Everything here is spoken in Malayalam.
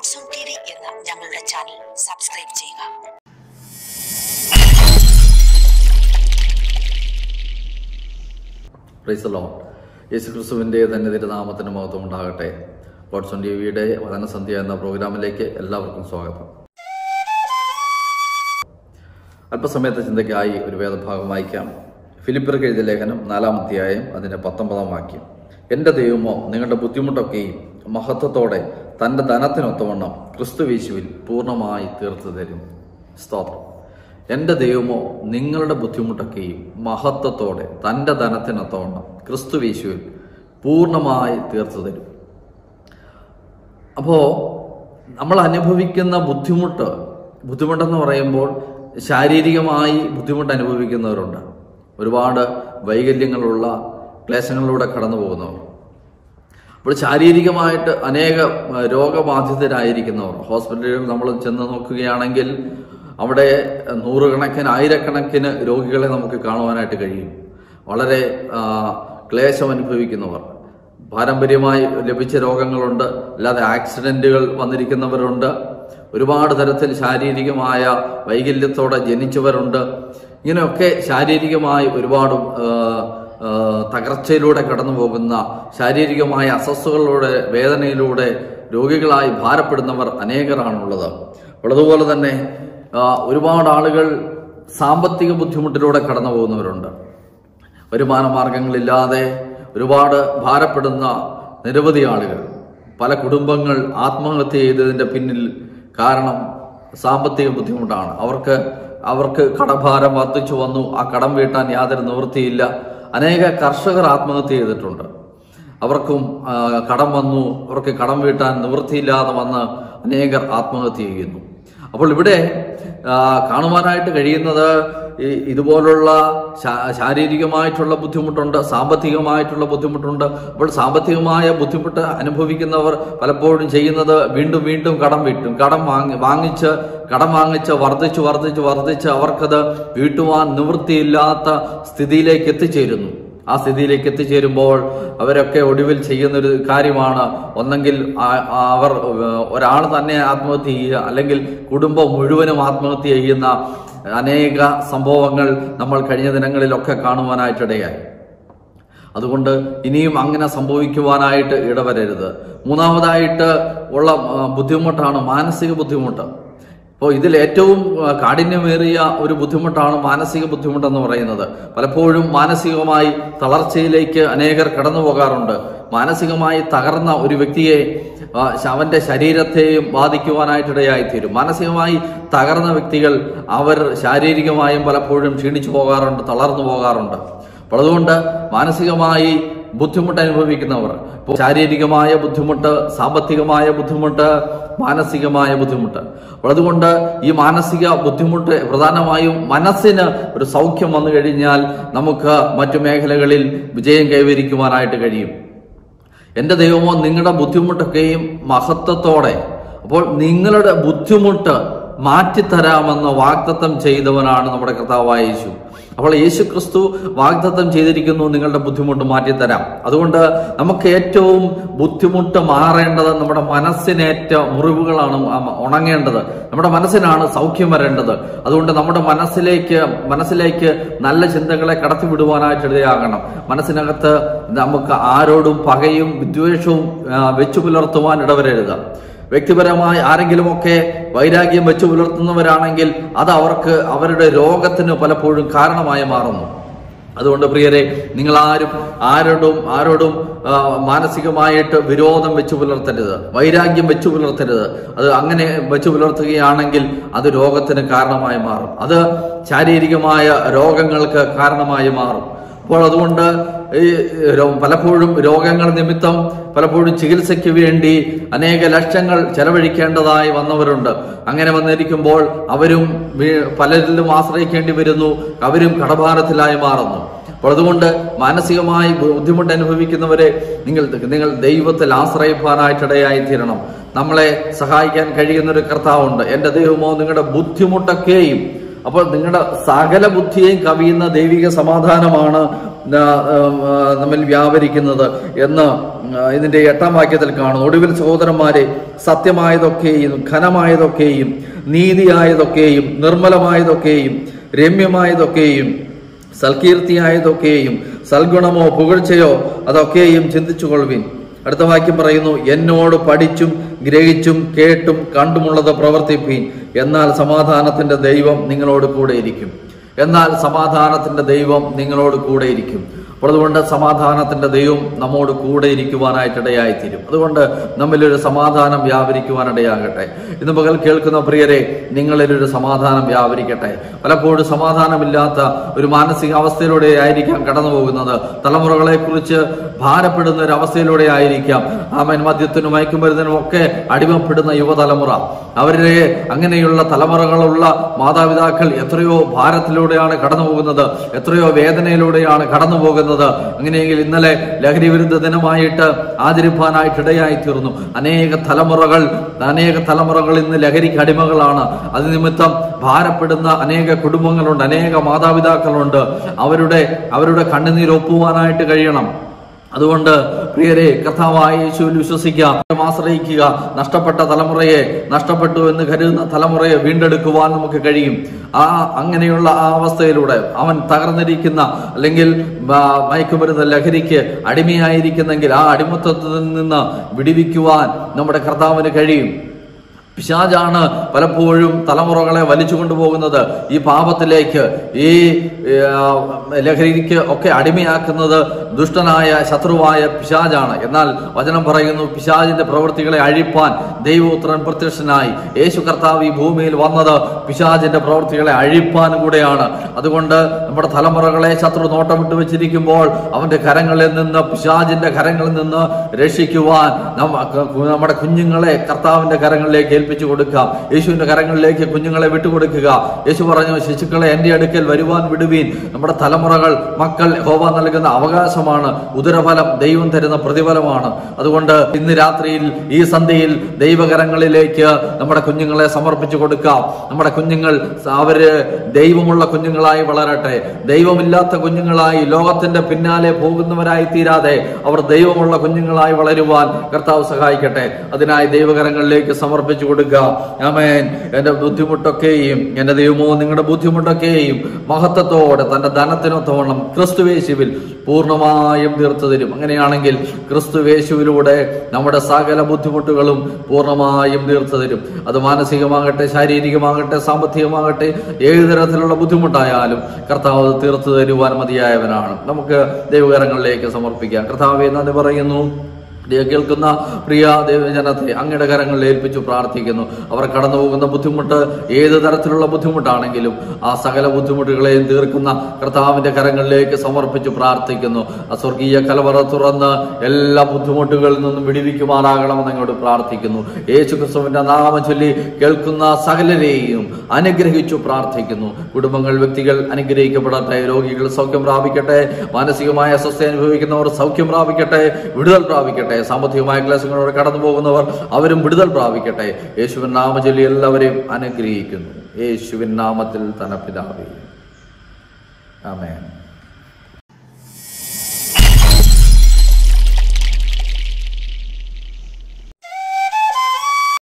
ഗോഡ്സ് ഓൺ ടി വി എന്ന ഞങ്ങളുടെ ചാനൽ സബ്സ്ക്രൈബ് ചെയ്യുക പ്രൈസലോ യേശു ക്രിസ്തുവിൻ്റെ തന്നെ തിരുനാമത്തിന് മഹത്വം ഉണ്ടാകട്ടെ ഗോഡ്സൺ ടി വിയുടെ വചനസന്ധ്യ എന്ന പ്രോഗ്രാമിലേക്ക് എല്ലാവർക്കും സ്വാഗതം അല്പസമയത്തെ ചിന്തയ്ക്കായി ഒരു വേദഭാഗം വായിക്കാം ഫിലിപ്പിർക്ക് എഴുതിയ ലേഖനം നാലാം അധ്യായം അതിന്റെ പത്തൊമ്പതാം വാക്യം എന്റെ ദൈവമോ നിങ്ങളുടെ ബുദ്ധിമുട്ടൊക്കെയും മഹത്വത്തോടെ തന്റെ ധനത്തിനൊത്തവണ്ണം ക്രിസ്തുവേശുവിൽ പൂർണ്ണമായി തീർത്തു തരും സ്തോത്രം എന്റെ ദൈവമോ നിങ്ങളുടെ ബുദ്ധിമുട്ടൊക്കെയും മഹത്വത്തോടെ തന്റെ ധനത്തിനൊത്തവണ്ണം ക്രിസ്തുവേശുവിൽ പൂർണ്ണമായി തീർത്തു തരും അപ്പോ നമ്മൾ അനുഭവിക്കുന്ന ബുദ്ധിമുട്ട് ബുദ്ധിമുട്ടെന്ന് പറയുമ്പോൾ ശാരീരികമായി ബുദ്ധിമുട്ട് അനുഭവിക്കുന്നവരുണ്ട് ഒരുപാട് വൈകല്യങ്ങളുള്ള ക്ലേശങ്ങളിലൂടെ കടന്നു പോകുന്നവർ അപ്പോൾ ശാരീരികമായിട്ട് അനേക ആ, രോഗബാധിതരായിരിക്കുന്നവർ ഹോസ്പിറ്റലുകളിൽ നമ്മൾ ചെന്ന് നോക്കുകയാണെങ്കിൽ അവിടെ നൂറുകണക്കിന് ആയിരക്കണക്കിന് രോഗികളെ നമുക്ക് കാണുവാനായിട്ട് കഴിയും വളരെ ആ, ക്ലേശം അനുഭവിക്കുന്നവർ പാരമ്പര്യമായി ലഭിച്ച രോഗങ്ങളുണ്ട് അല്ലാതെ ആക്സിഡന്റുകൾ വന്നിരിക്കുന്നവരുണ്ട് ഒരുപാട് തരത്തിൽ ശാരീരികമായ വൈകല്യത്തോടെ ജനിച്ചവരുണ്ട് ഇങ്ങനെയൊക്കെ ശാരീരികമായി ഒരുപാട് ആ, ആ, തകർച്ചയിലൂടെ കടന്നു പോകുന്ന ശാരീരികമായ അസ്വസ്ഥതകളിലൂടെ വേദനയിലൂടെ രോഗികളായി ഭാരപ്പെടുന്നവർ അനേകരാണുള്ളത് അപ്പോൾ അതുപോലെ തന്നെ ആ, ഒരുപാട് ആളുകൾ സാമ്പത്തിക ബുദ്ധിമുട്ടിലൂടെ കടന്നു പോകുന്നവരുണ്ട് വരുമാന മാർഗങ്ങളില്ലാതെ ഒരുപാട് ഭാരപ്പെടുന്ന നിരവധി ആളുകൾ പല കുടുംബങ്ങൾ ആത്മഹത്യ ചെയ്തതിന്റെ പിന്നിൽ കാരണം സാമ്പത്തിക ബുദ്ധിമുട്ടാണ് അവർക്ക് അവർക്ക് കടഭാരം വർദ്ധിച്ചു വന്നു ആ കടം വീട്ടാൻ യാതൊരു നിവൃത്തിയില്ല അനേക കർഷകർ ആത്മഹത്യ ചെയ്തിട്ടുണ്ട് അവർക്കും ആ, കടം വന്നു അവർക്ക് കടം വീട്ടാൻ നിവൃത്തിയില്ലാതെ വന്ന് അനേകർ ആത്മഹത്യ ചെയ്യുന്നു അപ്പോൾ ഇവിടെ ആ, കാണുവാനായിട്ട് കഴിയുന്നത് ഈ ഇതുപോലുള്ള ശാ- ശാരീരികമായിട്ടുള്ള ബുദ്ധിമുട്ടുണ്ട് സാമ്പത്തികമായിട്ടുള്ള ബുദ്ധിമുട്ടുണ്ട് അപ്പോൾ സാമ്പത്തികമായ ബുദ്ധിമുട്ട് അനുഭവിക്കുന്നവർ പലപ്പോഴും ചെയ്യുന്നത് വീണ്ടും വീണ്ടും കടം വീട്ടും കടം വാങ്ങി വാങ്ങിച്ച് കടം വാങ്ങിച്ച് വർദ്ധിച്ച് വർദ്ധിച്ച് വർദ്ധിച്ച് അവർക്കത് വീട്ടുവാൻ നിവൃത്തിയില്ലാത്ത സ്ഥിതിയിലേക്ക് എത്തിച്ചേരുന്നു ആ സ്ഥിതിയിലേക്ക് എത്തിച്ചേരുമ്പോൾ അവരൊക്കെ ഒടുവിൽ ചെയ്യുന്നൊരു കാര്യമാണ് ഒന്നെങ്കിൽ ആ- ആ അവർ ഒരാൾ തന്നെ ആത്മഹത്യ ചെയ്യുക അല്ലെങ്കിൽ കുടുംബം മുഴുവനും ആത്മഹത്യ ചെയ്യുന്ന അനേക സംഭവങ്ങൾ നമ്മൾ കഴിഞ്ഞ ദിനങ്ങളിലൊക്കെ കാണുവാനായിട്ടിടയായി അതുകൊണ്ട് ഇനിയും അങ്ങനെ സംഭവിക്കുവാനായിട്ട് ഇടവരരുത് മൂന്നാമതായിട്ട് ഉള്ള ആ, ബുദ്ധിമുട്ടാണ് മാനസിക ബുദ്ധിമുട്ട് അപ്പോൾ ഇതിൽ ഏറ്റവും ആ, കാഠിന്യമേറിയ ഒരു ബുദ്ധിമുട്ടാണ് മാനസിക ബുദ്ധിമുട്ടെന്ന് പറയുന്നത് പലപ്പോഴും മാനസികമായി തളർച്ചയിലേക്ക് അനേകർ കടന്നു പോകാറുണ്ട് മാനസികമായി തകർന്ന ഒരു വ്യക്തിയെ ആ, അവന്റെ ശരീരത്തെയും ബാധിക്കുവാനായിട്ടിടയായിത്തീരും മാനസികമായി തകർന്ന വ്യക്തികൾ അവർ ശാരീരികമായും പലപ്പോഴും ക്ഷീണിച്ചു പോകാറുണ്ട് തളർന്നു പോകാറുണ്ട് അപ്പോൾ അതുകൊണ്ട് മാനസികമായി ബുദ്ധിമുട്ട് അനുഭവിക്കുന്നവർ ഇപ്പോൾ ശാരീരികമായ ബുദ്ധിമുട്ട് സാമ്പത്തികമായ ബുദ്ധിമുട്ട് മാനസികമായ ബുദ്ധിമുട്ട് അപ്പോൾ അതുകൊണ്ട് ഈ മാനസിക ബുദ്ധിമുട്ട് പ്രധാനമായും മനസ്സിന് ഒരു സൗഖ്യം വന്നു കഴിഞ്ഞാൽ നമുക്ക് മറ്റു മേഖലകളിൽ വിജയം കൈവരിക്കുവാനായിട്ട് കഴിയും എന്റെ ദൈവമോ നിങ്ങളുടെ ബുദ്ധിമുട്ടൊക്കെയും മഹത്വത്തോടെ അപ്പോൾ നിങ്ങളുടെ ബുദ്ധിമുട്ട് മാറ്റിത്തരാമെന്ന് വാഗ്ദത്തം ചെയ്തവനാണ് നമ്മുടെ കർത്താവായ യേശു അപ്പോൾ യേശു ക്രിസ്തു വാഗ്ദത്തം ചെയ്തിരിക്കുന്നു നിങ്ങളുടെ ബുദ്ധിമുട്ട് മാറ്റിത്തരാം അതുകൊണ്ട് നമുക്ക് ഏറ്റവും ബുദ്ധിമുട്ട് മാറേണ്ടത് നമ്മുടെ മനസ്സിനേറ്റ മുറിവുകളാണ് ഉണങ്ങേണ്ടത് നമ്മുടെ മനസ്സിനാണ് സൗഖ്യം വരേണ്ടത് അതുകൊണ്ട് നമ്മുടെ മനസ്സിലേക്ക് മനസ്സിലേക്ക് നല്ല ചിന്തകളെ കടത്തിവിടുവാനായിട്ട് ഇടയാകണം മനസ്സിനകത്ത് നമുക്ക് ആരോടും പകയും വിദ്വേഷവും ആ, വെച്ചു പുലർത്തുവാൻ ഇടവരരുത് വ്യക്തിപരമായി ആരെങ്കിലുമൊക്കെ വൈരാഗ്യം വെച്ചു പുലർത്തുന്നവരാണെങ്കിൽ അത് അവർക്ക് അവരുടെ രോഗത്തിന് പലപ്പോഴും കാരണമായി മാറുന്നു അതുകൊണ്ട് പ്രിയരെ നിങ്ങൾ ആരും ആരോടും ആരോടും ആ, മാനസികമായിട്ട് വിരോധം വെച്ചു പുലർത്തരുത് വൈരാഗ്യം വെച്ചു പുലർത്തരുത് അത് അങ്ങനെ വെച്ചു പുലർത്തുകയാണെങ്കിൽ അത് രോഗത്തിന് കാരണമായി മാറും അത് ശാരീരികമായ രോഗങ്ങൾക്ക് കാരണമായി മാറും അപ്പോൾ അതുകൊണ്ട് ഈ രോ- പലപ്പോഴും രോഗങ്ങൾ നിമിത്തം പലപ്പോഴും ചികിത്സയ്ക്ക് വേണ്ടി അനേക ലക്ഷങ്ങൾ ചെലവഴിക്കേണ്ടതായി വന്നവരുണ്ട് അങ്ങനെ വന്നിരിക്കുമ്പോൾ അവരും വീ- പലരിലും ആശ്രയിക്കേണ്ടി വരുന്നു അവരും കടഭാരത്തിലായി മാറുന്നു അപ്പോൾ അതുകൊണ്ട് മാനസികമായി ബുദ്ധിമുട്ട് അനുഭവിക്കുന്നവരെ നിങ്ങൾ നിങ്ങൾ ദൈവത്തിൽ ആശ്രയിപ്പാനായിട്ടിടയായി തീരണം നമ്മളെ സഹായിക്കാൻ കഴിയുന്ന ഒരു കർത്താവുണ്ട് എന്റെ ദൈവമോ നിങ്ങളുടെ ബുദ്ധിമുട്ടൊക്കെയും അപ്പോൾ നിങ്ങളുടെ സകല ബുദ്ധിയെയും കവിയുന്ന ദൈവിക സമാധാനമാണ് ആ, ആ, നമ്മിൽ വ്യാപരിക്കുന്നത് എന്ന് ആ, ഇതിന്റെ എട്ടാം വാക്യത്തിൽ കാണുന്നു ഒടുവിൽ സഹോദരന്മാരെ സത്യമായതൊക്കെയും ഘനമായതൊക്കെയും നീതിയായതൊക്കെയും നിർമ്മലമായതൊക്കെയും രമ്യമായതൊക്കെയും സൽകീർത്തിയായതൊക്കെയും സൽഗുണമോ പുകഴ്ചയോ അതൊക്കെയും ചിന്തിച്ചു കൊള്ളുവിൻ അടുത്ത വാക്യം പറയുന്നു എന്നോട് പഠിച്ചും ഗ്രഹിച്ചും കേട്ടും കണ്ടുമുള്ളത് പ്രവർത്തിപ്പീൻ എന്നാൽ സമാധാനത്തിന്റെ ദൈവം നിങ്ങളോട് കൂടെ ഇരിക്കും എന്നാൽ സമാധാനത്തിന്റെ ദൈവം നിങ്ങളോട് കൂടെ ഇരിക്കും അപ്പോൾ അതുകൊണ്ട് സമാധാനത്തിന്റെ ദൈവം നമ്മോട് കൂടെ ഇരിക്കുവാനായിട്ടിടയായിത്തീരും അതുകൊണ്ട് നമ്മിലൊരു സമാധാനം വ്യാപരിക്കുവാനിടയാകട്ടെ ഇന്ന് പകൽ കേൾക്കുന്ന പ്രിയരെ നിങ്ങളിലൊരു സമാധാനം വ്യാപരിക്കട്ടെ പലപ്പോഴും സമാധാനമില്ലാത്ത ഒരു മാനസികാവസ്ഥയിലൂടെ ആയിരിക്കാം കടന്നു പോകുന്നത് തലമുറകളെ കുറിച്ച് ഭാരപ്പെടുന്ന ഒരു അവസ്ഥയിലൂടെ ആയിരിക്കാം ആമൻ മദ്യത്തിനും മയക്കുമരുന്നിനും ഒക്കെ അടിമപ്പെടുന്ന യുവതലമുറ അവരുടെ അങ്ങനെയുള്ള തലമുറകളുള്ള മാതാപിതാക്കൾ എത്രയോ ഭാരത്തിലൂടെയാണ് കടന്നു പോകുന്നത് എത്രയോ വേദനയിലൂടെയാണ് കടന്നു പോകുന്നത് അങ്ങനെയെങ്കിൽ ഇന്നലെ ലഹരി വിരുദ്ധ ദിനമായിട്ട് ആചരിപ്പാനായിട്ട് ഇടയായി തീർന്നു അനേക തലമുറകൾ അനേക തലമുറകൾ ഇന്ന് ലഹരിക്ക് അടിമകളാണ് അത് നിമിത്തം ഭാരപ്പെടുന്ന അനേക കുടുംബങ്ങളുണ്ട് അനേക മാതാപിതാക്കളുണ്ട് അവരുടെ അവരുടെ കണ്ണുനീർ ഒപ്പുവാനായിട്ട് കഴിയണം അതുകൊണ്ട് പ്രിയരെ കർത്താവായ യേശുവിൽ വിശ്വസിക്കുക ആശ്രയിക്കുക നഷ്ടപ്പെട്ട തലമുറയെ നഷ്ടപ്പെട്ടു എന്ന് കരുതുന്ന തലമുറയെ വീണ്ടെടുക്കുവാൻ നമുക്ക് കഴിയും ആ അങ്ങനെയുള്ള ആ അവസ്ഥയിലൂടെ അവൻ തകർന്നിരിക്കുന്ന അല്ലെങ്കിൽ ആ, മയക്കുമരുന്ന് ലഹരിക്ക് അടിമയായിരിക്കുന്നെങ്കിൽ ആ അടിമത്തത്തിൽ നിന്ന് വിടിവിക്കുവാൻ നമ്മുടെ കർത്താവിന് കഴിയും പിശാജാണ് പലപ്പോഴും തലമുറകളെ വലിച്ചു കൊണ്ടുപോകുന്നത് ഈ പാപത്തിലേക്ക് ഈ ആ, ലഹരിക്ക് ഒക്കെ അടിമയാക്കുന്നത് ദുഷ്ടനായ ശത്രുവായ പിശാജാണ് എന്നാൽ വചനം പറയുന്നു പിശാജിന്റെ പ്രവൃത്തികളെ അഴിപ്പാൻ ദൈവപുത്രൻ പ്രത്യക്ഷനായി യേശു കർത്താവ് ഈ ഭൂമിയിൽ വന്നത് പിശാജിന്റെ പ്രവൃത്തികളെ അഴിപ്പാൻ കൂടെയാണ് അതുകൊണ്ട് നമ്മുടെ തലമുറകളെ ശത്രു നോട്ടമിട്ട് വെച്ചിരിക്കുമ്പോൾ അവന്റെ കരങ്ങളിൽ നിന്ന് പിശാജിന്റെ കരങ്ങളിൽ നിന്ന് രക്ഷിക്കുവാൻ നമ്മ- നമ്മുടെ കുഞ്ഞുങ്ങളെ കർത്താവിന്റെ കരങ്ങളിലേക്ക് ഏൽപ്പിച്ചു കൊടുക്കാം യേശുവിന്റെ കരങ്ങളിലേക്ക് കുഞ്ഞുങ്ങളെ വിട്ടുകൊടുക്കുക യേശു പറഞ്ഞു ശിശുക്കളെ എന്റെ അടുക്കൽ വരുവാൻ വിടുവീൻ നമ്മുടെ തലമുറകൾ മക്കൾ ഹോവ നൽകുന്ന അവകാശമാണ് ഉദരഫലം ദൈവം തരുന്ന പ്രതിഫലമാണ് അതുകൊണ്ട് ഇന്ന് രാത്രിയിൽ ഈ സന്ധ്യയിൽ ദൈവകരങ്ങളിലേക്ക് നമ്മുടെ കുഞ്ഞുങ്ങളെ സമർപ്പിച്ചു കൊടുക്കാം നമ്മുടെ കുഞ്ഞുങ്ങൾ അവര് ദൈവമുള്ള കുഞ്ഞുങ്ങളായി വളരട്ടെ ദൈവമില്ലാത്ത കുഞ്ഞുങ്ങളായി ലോകത്തിന്റെ പിന്നാലെ പോകുന്നവരായി തീരാതെ അവർ ദൈവമുള്ള കുഞ്ഞുങ്ങളായി വളരുവാൻ കർത്താവ് സഹായിക്കട്ടെ അതിനായി ദൈവകരങ്ങളിലേക്ക് സമർപ്പിച്ചു കൊടുക്കുക ആമേൻ എന്റെ ബുദ്ധിമുട്ടൊക്കെയും എന്റെ ദൈവമോ നിങ്ങളുടെ ബുദ്ധിമുട്ടൊക്കെയും മഹത്വത്തോടെ തന്റെ ധനത്തിനൊത്തവണ്ണം ക്രിസ്തുവേശുവിൽ പൂർണ്ണമായും തീർത്തു തരും അങ്ങനെയാണെങ്കിൽ ക്രിസ്തുവേശുവിലൂടെ നമ്മുടെ സകല ബുദ്ധിമുട്ടുകളും പൂർണ്ണമായും തീർത്തു തരും അത് മാനസികമാകട്ടെ ശാരീരികമാകട്ടെ സാമ്പത്തികമാകട്ടെ ഏത് തരത്തിലുള്ള ബുദ്ധിമുട്ടായാലും കർത്താവ് അത് തീർത്തു തരുവാൻ മതിയായവനാണ് നമുക്ക് ദൈവകരങ്ങളിലേക്ക് സമർപ്പിക്കാം കർത്താവെ നന്ദി പറയുന്നു ദൈവ കേൾക്കുന്ന പ്രിയ ദൈവജനത്തെ അങ്ങയുടെ കരങ്ങളിൽ ഏൽപ്പിച്ചു പ്രാർത്ഥിക്കുന്നു അവർ കടന്നു പോകുന്ന ബുദ്ധിമുട്ട് ഏത് തരത്തിലുള്ള ബുദ്ധിമുട്ടാണെങ്കിലും ആ സകല ബുദ്ധിമുട്ടുകളെയും തീർക്കുന്ന കർത്താവിന്റെ കരങ്ങളിലേക്ക് സമർപ്പിച്ചു പ്രാർത്ഥിക്കുന്നു ആ സ്വർഗീയ കലവറ തുറന്ന് എല്ലാ ബുദ്ധിമുട്ടുകളിൽ നിന്നും വിടിവിക്കുമാറാകണമെന്ന് അങ്ങോട്ട് പ്രാർത്ഥിക്കുന്നു യേശു ക്രിസ്തുവിന്റെ നാമം ചൊല്ലി കേൾക്കുന്ന സകലരെയും അനുഗ്രഹിച്ചു പ്രാർത്ഥിക്കുന്നു കുടുംബങ്ങൾ വ്യക്തികൾ അനുഗ്രഹിക്കപ്പെടട്ടെ രോഗികൾ സൗഖ്യം പ്രാപിക്കട്ടെ മാനസികമായ അസ്വസ്ഥ അനുഭവിക്കുന്നവർ സൗഖ്യം പ്രാപിക്കട്ടെ വിടുതൽ പ്രാപിക്കട്ടെ സാമ്പത്തികമായ ക്ലേശങ്ങളോട് കടന്നു പോകുന്നവർ അവരും വിടുതൽ പ്രാപിക്കട്ടെ യേശുവിൻ നാമം ചൊല്ലി എല്ലാവരെയും അനുഗ്രഹിക്കുന്നു യേശുവിൻ നാമത്തിൽ തന്നെ പിതാവേ ആമേൻ